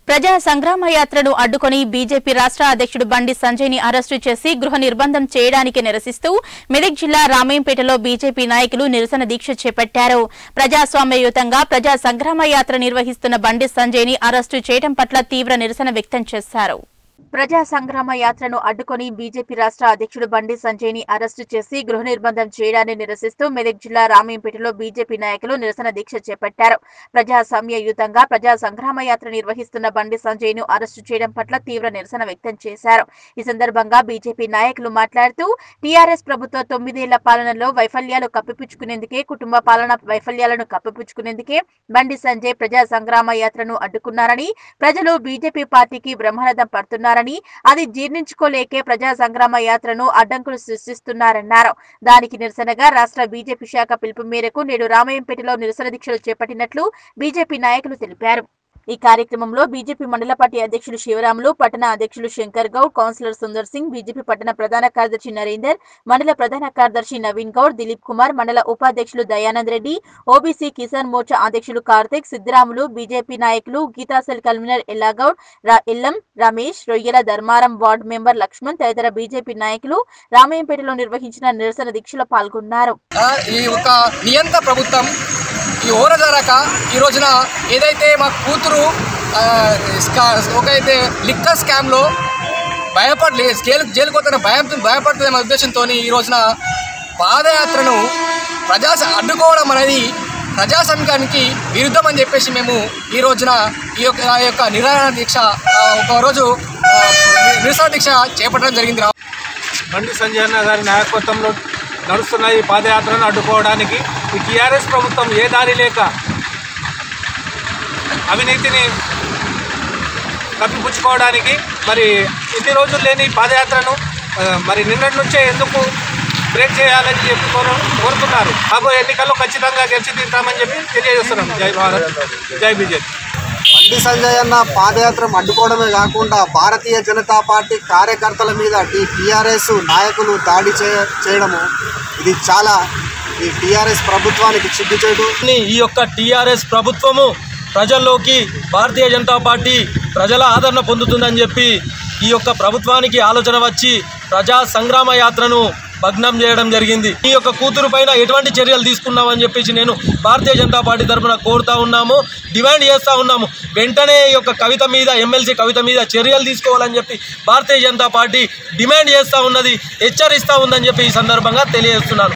ప్రజా సంగ్రామ యాత్రను అడ్డుకొని బీజేపీ రాష్ట్ర అధ్యక్షుడు బండి సంజయ్ ని అరెస్టు చేసి గృహ నిర్బంధం చేయడానికి నిరసిస్తూ మెదక్ జిల్లా రామేంపేటలో బీజేపీ నాయకులు నిరసన దీక్ష చేపట్టారు ప్రజాస్వామ్యయుతంగా ప్రజా సంగ్రామ యాత్ర నిర్వహిస్తున్న బండి సంజయ్ ని అరెస్టు చేయడం పట్ల తీవ్ర నిరసన వ్యక్తం చేశారు ప్రజా సంగ్రామ యాత్రను అడ్డుకొని బీజేపీ రాష్ట్ర అధ్యక్షుడు బండి సంజయ్ ని అరెస్టు చేసి గృహ నిర్బంధం చేయడాన్ని నిరసిస్తూ మెదక్ జిల్లా రామేంపేటలో బీజేపీ నాయకులు నిరసన దీక్ష చేపట్టారు ప్రజాస్వామ్యయుతంగా ప్రజా సంగ్రామ యాత్ర నిర్వహిస్తున్న బండి సంజయ్ ను అరెస్టు చేయడం పట్ల తీవ్ర నిరసన వ్యక్తం చేశారు ఈ సందర్భంగా బీజేపీ నాయకులు మాట్లాడుతూ టీఆర్ఎస్ ప్రభుత్వ తొమ్మిదేళ్ల పాలనలో వైఫల్యాలు కప్పిపుచ్చుకునేందుకే కుటుంబ పాలన వైఫల్యాలను కప్పిపుచ్చుకునేందుకే బండి సంజయ్ ప్రజా సంగ్రామ యాత్రను అడ్డుకున్నారని ప్రజలు బీజేపీ పార్టీకి బ్రహ్మరథం పడుతున్నారని అది జీర్ణించుకోలేకే ప్రజా సంగ్రామ యాత్రను అడ్డంకులు సృష్టిస్తున్నారన్నారు దానికి నిరసనగా రాష్ట్ర బీజేపీ శాఖ పిలుపు మేరకు నేడు రామయ్యంపేటలో నిరసన దీక్షలు చేపట్టినట్లు బీజేపీ నాయకులు తెలిపారు ఈ కార్యక్రమంలో బీజేపీ మండల పార్టీ అధ్యక్షులు శివరాములు పట్టణ అధ్యక్షులు శంకర్ గౌడ్ కౌన్సిలర్ సుందర్ సింగ్ బీజేపీ పట్టణ ప్రధాన కార్యదర్శి నరేందర్ మండల ప్రధాన కార్యదర్శి నవీన్ గౌడ్ దిలీప్ కుమార్ మండల ఉపాధ్యక్షులు దయానంద్ రెడ్డి ఓబీసీ కిసాన్ మోర్చా అధ్యక్షులు కార్తిక్ సిద్దిరాములు బీజేపీ నాయకులు గీతాసెల్ కన్వీనర్ ఎల్లాగౌడ్ రా- ఎల్లం రమేష్ రొయ్యల ధర్మారం వార్డు మెంబర్ లక్ష్మణ్ తదితర బీజేపీ నాయకులు రామయ్యంపేటలో నిర్వహించిన నిరసన దీక్షలో పాల్గొన్నారు ఆ, ఈ ఒక నియంత ప్రభుత్వం ఈ ఓరజరక ఈ రోజున ఏదైతే మా కూతురు ఆ, స్కా ఒక అయితే లిక్కర్ స్కామ్లో భయపడలే జైలు జైలుకు పోతున్న భయం భయపడుతుందనే ఉద్దేశంతో ఈ రోజున పాదయాత్రను ప్రజా అడ్డుకోవడం అనేది ప్రజాస్వామ్యానికి విరుద్ధం అని చెప్పేసి మేము ఈ రోజున ఈ యొక్క ఆ యొక్క నిరాహార దీక్ష ఆ, ఒక రోజు ఆ, నిరసన దీక్ష చేపట్టడం జరిగింది రా బండి సంజయ్ అన్న గారి నాయకత్వంలో నడుస్తున్న ఈ పాదయాత్రను అడ్డుకోవడానికి ఈ టీఆర్ఎస్ ప్రభుత్వం ఏ దారి లేక అవినీతిని కప్పిపుచ్చుకోవడానికి మరి ఇన్ని రోజులు లేని ఈ పాదయాత్రను ఆ, మరి నిన్నటి నుంచే ఎందుకు బ్రేక్ చేయాలని చెప్పి కోరు కోరుతున్నారు రాబోయే ఎన్నికల్లో ఖచ్చితంగా గెలిచి తీరుతామని చెప్పి తెలియజేస్తున్నాం జై భారత్ జై బీజేపీ బండి సంజయ్ అన్న పాదయాత్ర అడ్డుకోవడమే కాకుండా భారతీయ జనతా పార్టీ కార్యకర్తల మీద ఈ టీఆర్ఎస్ నాయకులు దాడి చే చేయడము ఇది చాలా ఈ టీఆర్ఎస్ ప్రభుత్వానికి సిగ్గుచేటు ని ఈ యొక్క టీఆర్ఎస్ ప్రభుత్వము ప్రజల్లోకి భారతీయ జనతా పార్టీ ప్రజల ఆదరణ పొందుతుందని చెప్పి ఈ యొక్క ప్రభుత్వానికి ఆలోచన వచ్చి ప్రజా సంగ్రామ యాత్రను భగ్నం చేయడం జరిగింది ఈ యొక్క కూతురు పైన ఎటువంటి చర్యలు తీసుకున్నామని చెప్పేసి నేను భారతీయ జనతా పార్టీ తరఫున కోరుతా ఉన్నాము డిమాండ్ చేస్తూ ఉన్నాము వెంటనే ఈ యొక్క కవిత మీద ఎమ్మెల్సీ కవిత మీద చర్యలు తీసుకోవాలని చెప్పి భారతీయ జనతా పార్టీ డిమాండ్ చేస్తూ ఉన్నది హెచ్చరిస్తూ ఉందని చెప్పి ఈ సందర్భంగా తెలియజేస్తున్నాను